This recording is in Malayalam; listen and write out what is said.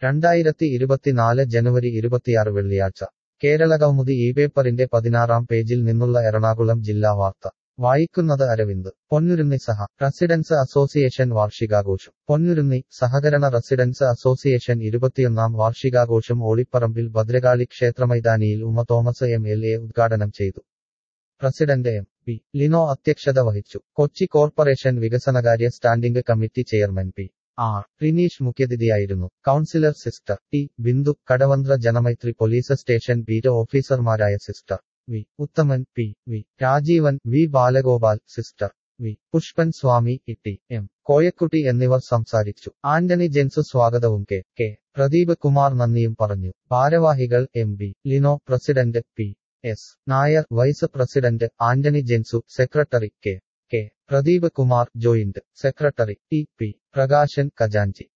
രണ്ടായിരത്തി ഇരുപത്തിനാല് ജനുവരി ഇരുപത്തിയാറ് വെള്ളിയാഴ്ച കേരളകൗമുദി ഈ പേപ്പറിന്റെ പതിനാറാം പേജിൽ നിന്നുള്ള എറണാകുളം ജില്ലാ വാർത്ത വായിക്കുന്നത് അരവിന്ദ് പൊന്നുരുന്നി സഹ റസിഡൻസ് അസോസിയേഷൻ വാർഷികാഘോഷം പൊന്നുരുന്നി സഹകരണ റസിഡൻസ് അസോസിയേഷൻ ഇരുപത്തിയൊന്നാം വാർഷികാഘോഷം ഓളിപ്പറമ്പിൽ ഭദ്രകാളി ക്ഷേത്രമൈതാനിയിൽ Uma Thomas M L A ഉദ്ഘാടനം ചെയ്തു പ്രസിഡന്റ് എം പി ലിനോ അധ്യക്ഷത വഹിച്ചു കൊച്ചി കോർപ്പറേഷൻ വികസനകാര്യ standing committee chairman P R Rineesh മുഖ്യതിഥിയായിരുന്നു councillor sister T Bindu Kadavanthra Janamaithri police station beat ഓഫീസർമാരായ sister V Uthaman P V Rajeevan V Balagopal sister V Pushpan Swami E M Koyakutty എന്നിവർ സംസാരിച്ചു ആന്റണി ജെൻസ് സ്വാഗതവും കെ കെ പ്രദീപ് കുമാർ നന്ദിയും പറഞ്ഞു ഭാരവാഹികൾ M B Lino president P S Nair vice president Antony Jens secretary K K Pradeep Kumar joint secretary T P Prakashan ഖജാൻജി